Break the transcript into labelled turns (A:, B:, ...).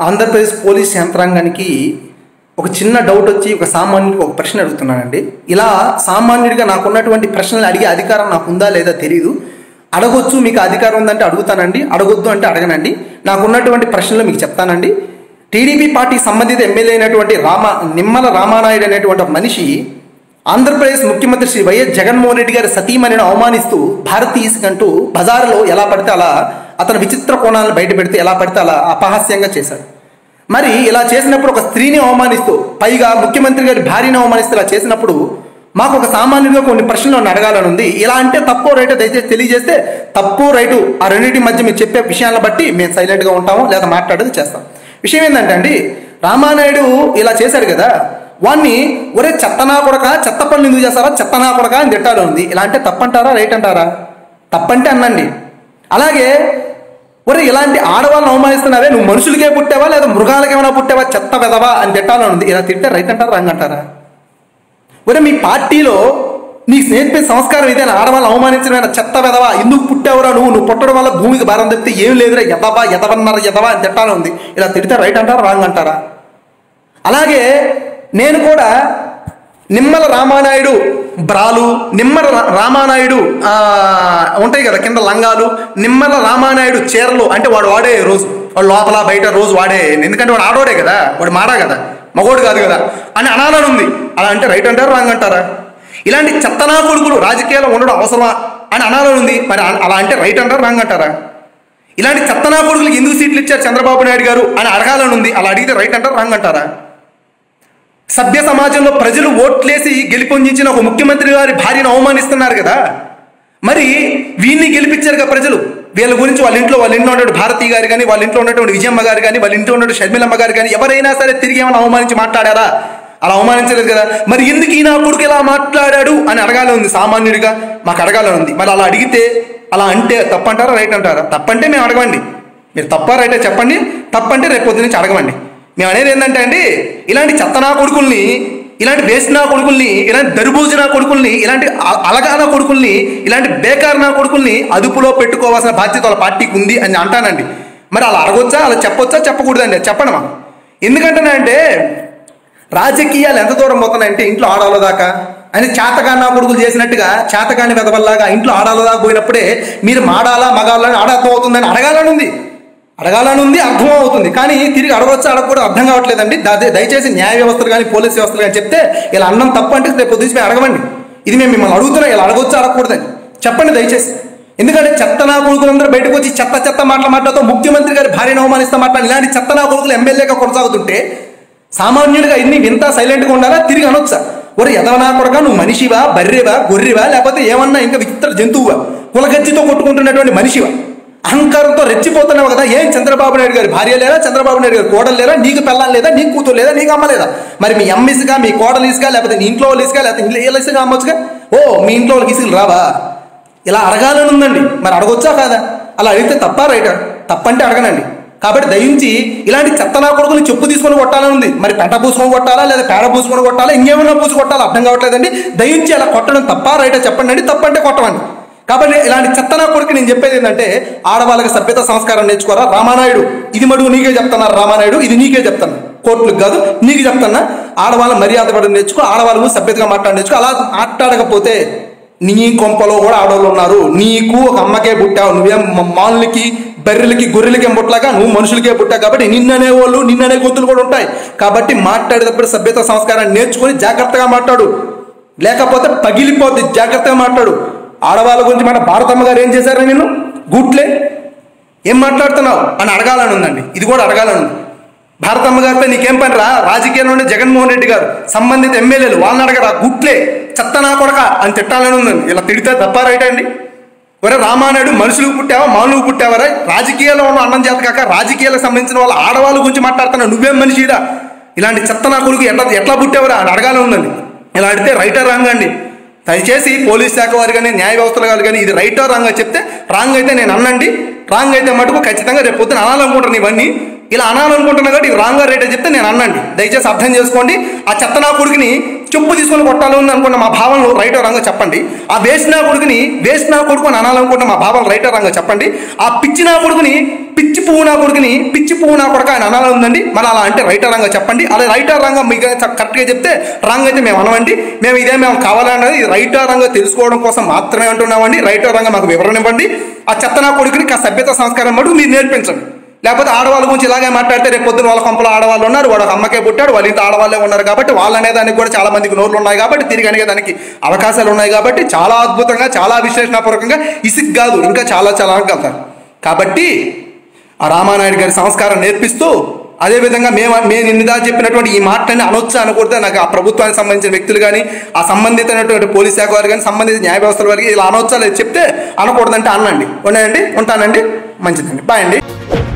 A: Andhra Pradesh police యంత్రాంగానికి ఒక చిన్న డౌట్ వచ్చి ఒక సామాన్యుడికి ఒక ప్రశ్న అడుగుతున్నానండి ఇలా సామాన్యుడిగా నాకున్నటువంటి ప్రశ్నలు అడిగే అధికారం నాకు ఉందా లేదా తెలియదు అడగొచ్చు మీకు అధికారం ఉందంటే అడుగుతానండి అడగొద్దు అంటే అడగనండి నాకున్నటువంటి ప్రశ్నలు మీకు చెప్తానండి టీడీపీ పార్టీ సంబంధిత ఎమ్మెల్యే అయినటువంటి రామ నిమ్మల రామానాయుడు అనేటువంటి ఒక మనిషి ఆంధ్రప్రదేశ్ ముఖ్యమంత్రి శ్రీ వైఎస్ జగన్మోహన్ రెడ్డి గారి సతీమణిని అవమానిస్తూ భారతీయకంటూ బజారులో ఎలా పడితే అలా అతని విచిత్ర కోణాలను బయట పెడితే ఎలా పడితే అలా అపహాస్యంగా చేశాడు మరి ఇలా చేసినప్పుడు ఒక స్త్రీని అవమానిస్తూ పైగా ముఖ్యమంత్రి గారి భార్యని అవమానిస్తూ ఇలా చేసినప్పుడు మాకు ఒక సామాన్యుడిగా కొన్ని ప్రశ్నలు నన్ను అడగాలని ఉంది ఇలా అంటే తప్పు రైట్ దయచేసి తెలియజేస్తే తప్పు రైటు ఆ రెండింటి మధ్య మీరు చెప్పే విషయాలను బట్టి మేము సైలెంట్గా ఉంటాము లేదా మాట్లాడేది చేస్తాం విషయం ఏంటంటే అండి రామానాయుడు ఇలా చేశాడు కదా వాణ్ణి ఒరే చెత్తనా కొడక చెత్త పనులు ఎందుకు చేస్తారా చెత్తనా కొడక అని తిట్టాలి ఉంది ఇలా అంటే తప్పంటారా రైట్ అంటారా తప్పంటే అనండి అలాగే ఒరే ఇలాంటి ఆడవాళ్ళని అవమానిస్తున్నావే నువ్వు మనుషులకే పుట్టావా లేదా మృగాలకి ఏమైనా పుట్టావా చెత్త వెదవా అని తిట్టాలని ఉంది ఇలా తింటే రైట్ అంటారా రాంగ్ అంటారా ఒరే మీ పార్టీలో నీ స్నేహితుపై సంస్కారం ఇదేనా ఆడవాళ్ళని అవమానించడం చెత్త వెదవా ఎందుకు పుట్టావురా నువ్వు నువ్వు పుట్టడం వల్ల భూమికి భారం తప్పితే ఏం లేదురా ఎదవా ఎదవన్నారు ఎదవా అని తిట్టాలని ఉంది ఇలా తిడితే రైట్ అంటారా రాంగ్ అంటారా అలాగే నేను కూడా నిమ్మల రామానాయుడు బ్రాలు నిమ్మల రా- రామానాయుడు ఆ, ఉంటాయి కదా కింద లంగాలు నిమ్మల రామానాయుడు చీరలు అంటే వాడు వాడే రోజు వాడు లోపల బయట రోజు వాడే ఎందుకంటే వాడు ఆడోడే కదా వాడు మాడా కదా మగోడు కాదు కదా అని అనాలని ఉంది అలా అంటే రైట్ అంటారా రాంగ్ అంటారా ఇలాంటి చెత్తనా కొడుకులు రాజకీయాల్లో ఉండడం అవసరమా అని అనాలని ఉంది మరి అ- అలా అంటే రైట్ అంటారా రాంగ్ అంటారా ఇలాంటి చెత్తనా కొడుకులకు ఎందుకు సీట్లు ఇచ్చారు చంద్రబాబు నాయుడు గారు అని అడగాలని ఉంది అలా అడిగితే రైట్ అంటారా రాంగ్ అంటారా సభ్య సమాజంలో ప్రజలు ఓట్లేసి గెలిపొందించిన ఒక ముఖ్యమంత్రి గారి భార్యను అవమానిస్తున్నారు కదా మరి వీన్ని గెలిపించారు కదా ప్రజలు వీళ్ళ గురించి వాళ్ళ ఇంట్లో వాళ్ళ ఇంట్లో ఉన్నటువంటి భారతి గారు కానీ వాళ్ళ ఇంట్లో ఉన్నటువంటి విజయమ్మ గారు కానీ వాళ్ళ ఇంట్లో ఉన్నటువంటి షర్మిలమ్మ గారు కానీ ఎవరైనా సరే తిరిగి ఏమైనా అవమానించి మాట్లాడారా అలా అవమానించలేదు కదా మరి ఎందుకు ఈ నా కొడుకు ఇలా మాట్లాడాడు అని అడగాలని ఉంది సామాన్యుడిగా మాకు అడగాలని ఉంది మరి అలా అడిగితే అలా అంటే తప్పంటారా రైట్ అంటారా తప్పంటే మేము అడగండి మీరు తప్ప రైటే చెప్పండి తప్పంటే రేపు పొద్దు నుంచి అడగమండి మేము అనేది ఏంటంటే అండి ఇలాంటి చెత్తనా కొడుకుల్ని ఇలాంటి వేసిన కొడుకుల్ని ఇలాంటి దరిబూజన కొడుకుల్ని ఇలాంటి అ- అలగాన కొడుకుల్ని ఇలాంటి బేకారణ కొడుకుల్ని అదుపులో పెట్టుకోవాల్సిన బాధ్యత వాళ్ళ పార్టీకి ఉంది అని అంటానండి మరి అలా అడగొచ్చా అలా చెప్పొచ్చా చెప్పకూడదండి అది చెప్పండి మా ఎందుకంటే రాజకీయాలు ఎంత దూరం పోతున్నాయంటే ఇంట్లో ఆడాలో దాకా అని చేతకాన్న కొడుకులు చేసినట్టుగా చేతకాని వెదవల్లాగా ఇంట్లో ఆడాలో దాకా పోయినప్పుడే మీరు మాడాలా మగాలని ఆడర్థం అవుతుందని అడగాలని ఉంది అడగాలని ఉంది అర్థం అవుతుంది కానీ తిరిగి అడగొచ్చా అడగకూడదు అర్థం కావట్లేదండి దా- దయచేసి న్యాయ వ్యవస్థలు కానీ పోలీస్ వ్యవస్థలు కానీ చెప్తే ఇలా అన్నం తప్పు అంటే రేపు పొద్దుచి మేము అడగమండి ఇది మేము మిమ్మల్ని అడుగుతున్నాం ఇలా అడగొచ్చా అడగకూడదని చెప్పండి దయచేసి ఎందుకంటే చెత్త నా కొడుకులందరూ బయటకు వచ్చి చెత్త చెత్త మాటలు మాట్లాడుతూ ముఖ్యమంత్రి గారి భార్యను అవమానిస్తా మాట్లాడి ఇలాంటి చెత్త నా కొడుకులు ఎమ్మెల్యేగా కొనసాగుతుంటే సామాన్యుడిగా ఇన్ని వింత సైలెంట్గా ఉండాలా తిరిగి అనొచ్చా ఒరే ఎదవనా కొడక నువ్వు మనిషివా బర్రెవా గొర్రెవా లేకపోతే ఏమన్నా ఇంకా విచిత్ర జంతువువా కులగజ్జితో కొట్టుకుంటున్నటువంటి మనిషివా అహంకారంతో రెచ్చిపోతున్నావు కదా ఏం చంద్రబాబు నాయుడు గారి భార్య లేదా చంద్రబాబు నాయుడు గారి కోడలు లేదా నీకు పెళ్ళం లేదా నీకు కూతురు లేదా నీకు అమ్మ లేదా మరి మీ అమ్మ ఇసుగా మీ కోడలు ఇసుగా లేకపోతే నీ ఇంట్లో వాళ్ళు ఇసుగా లేకపోతే ఇల్లు ఇసుగా అమ్మొచ్చుగా ఓ మీ ఇంట్లో వాళ్ళకి ఇసుకలు రావా ఇలా అడగాలని ఉందండి మరి అడగొచ్చా కాదా అలా అడిగితే తప్పా రైటా తప్పంటే అడగనండి కాబట్టి దయించి ఇలాంటి చెత్తనా కొడుకుని చెప్పు తీసుకొని కొట్టాలని ఉంది మరి పెంట పూసుకొని కొట్టాలా లేదా పేడ పూసుకొని కొట్టాలా ఇంకేమైనా పూసి కొట్టాలా అర్థం కావట్లేదండి దయించి అలా కొట్టడం తప్పా రైటా చెప్పండి అండి తప్పంటే కొట్టమండి కాబట్టి ఇలాంటి చెత్తనా కొడుకు నేను చెప్పేది ఏంటంటే ఆడవాళ్ళకి సభ్యత సంస్కారం నేర్చుకోరా రామానాయుడు ఇది మడుగు నీకే చెప్తున్నారు రామానాయుడు ఇది నీకే చెప్తాను కోర్టులకు కాదు నీకు చెప్తున్నా ఆడవాళ్ళ మర్యాద పడడం నేర్చుకో ఆడవాళ్ళు సభ్యతగా మాట్లాడి నేర్చుకో అలా మాట్లాడకపోతే నీ కొంపలో కూడా ఆడవాళ్ళు ఉన్నారు నీకు ఒక అమ్మకే పుట్టావు నువ్వేం మ- మానులకి బర్రెలకి గొర్రెలకి ఏం పుట్టలాగా నువ్వు మనుషులకే పుట్టావు కాబట్టి నిన్ననే వాళ్ళు నిన్ననే గొంతులు కూడా ఉంటాయి కాబట్టి మాట్లాడేటప్పుడు సభ్యత సంస్కారాన్ని నేర్చుకొని జాగ్రత్తగా మాట్లాడు లేకపోతే పగిలిపోద్ది జాగ్రత్తగా మాట్లాడు ఆడవాళ్ళ గురించి మన భారతమ్మ గారు ఏం చేశారా నేను గుట్లే ఏం మాట్లాడుతున్నావు అని అడగాలని ఉందండి ఇది కూడా అడగాలని ఉంది భారతమ్మ గారితో నీకేం పని రా రాజకీయాల్లో ఉండే జగన్మోహన్ రెడ్డి గారు సంబంధిత ఎమ్మెల్యేలు వాళ్ళని అడగరా గుట్లే చెత్త నా కొడక అని తిట్టాలని ఉందండి ఇలా తిడితే తప్ప రైట్ అండి ఒరే రామానాయుడు మనుషులకు పుట్టావా మానులకు పుట్టావరా రాజకీయాల్లో ఉన్న అన్నం చేత కాక రాజకీయాలకు సంబంధించిన వాళ్ళ ఆడవాళ్ళ గురించి మాట్లాడుతున్నావు నువ్వేం మనిషిరా ఇలాంటి చెత్త నా కొడుకు ఎట్లా ఎట్లా పుట్టావరా అని అడగాలని ఉందండి ఇలా అడిగితే రైటర్ రాంగ్ అండి దయచేసి పోలీస్ శాఖ వారు కానీ న్యాయ వ్యవస్థలు గారు కానీ ఇది రైటో రాంగ్ అని చెప్తే రాంగ్ అయితే నేను అన్నండి రాంగ్ అయితే మటుకు ఖచ్చితంగా రేపు పొద్దున అనాలనుకుంటాను ఇవన్నీ ఇలా అనాలనుకుంటున్నా కాబట్టి ఇది రాంగ్ రైట్ చెప్తే నేను అన్నండి దయచేసి అర్థం చేసుకోండి ఆ చెత్త నా కొడుకుని చెప్పు తీసుకొని కొట్టాలి ఉంది అనుకున్న మా భావనలు రైట్ రంగా చెప్పండి ఆ వేస్ట్ నా కొడుకుని వేస్ట్ నా కొడుకు అని అనాలనుకుంటున్న మా భావనలు రైట్ రంగా చెప్పండి ఆ పిచ్చి నా కొడుకుని పిచ్చి పువ్వు నా కొడుకుని పిచ్చి పువ్వు నా కొడుకు ఆయన అనాలి ఉందండి మరి అలా అంటే రైట్ రంగా చెప్పండి అలా రైట్ రంగా మీకు కరెక్ట్గా చెప్తే రాంగ్ అయితే మేము అనవండి మేము ఇదే మేము కావాలన్నది రైట్ రంగా తెలుసుకోవడం కోసం మాత్రమే అంటున్నామండి రైట్ రంగా మాకు వివరణ ఇవ్వండి ఆ చెత్త నా కొడుకుని కా సభ్యత సంస్కారం మటుకు మీరు నేర్పించండి లేకపోతే ఆడవాళ్ళ గురించి ఇలాగే మాట్లాడితే రేపు పొద్దున వాళ్ళ కొంపలో ఆడవాళ్ళు ఉన్నారు వాడు ఒక అమ్మకే పుట్టాడు వాళ్ళ ఇంట్లో ఆడవాళ్ళే ఉన్నారు కాబట్టి వాళ్ళు అనేదానికి కూడా చాలా మందికి నోర్లు ఉన్నాయి కాబట్టి తిరిగి అనేదానికి అవకాశాలు ఉన్నాయి కాబట్టి చాలా అద్భుతంగా చాలా విశ్లేషణాపూర్వకంగా ఇసుక్ కాదు ఇంకా చాలా చాలా అనగలుగుతారు కాబట్టి ఆ రామానాయుడు గారి సంస్కారం నేర్పిస్తూ అదేవిధంగా మేము మేము ఇన్నిదా చెప్పినటువంటి ఈ మాటలన్నీ అనొచ్చు అనకూడదు నాకు ఆ ప్రభుత్వానికి సంబంధించిన వ్యక్తులు కానీ ఆ సంబంధితమైనటువంటి పోలీస్ శాఖ వారు కానీ సంబంధిత న్యాయ వ్యవస్థల వారికి ఇలా అనొచ్చా లేదు చెప్తే అనకూడదంటే అనండి ఉన్నాయండి ఉంటానండి మంచిదండి బాయ్ అండి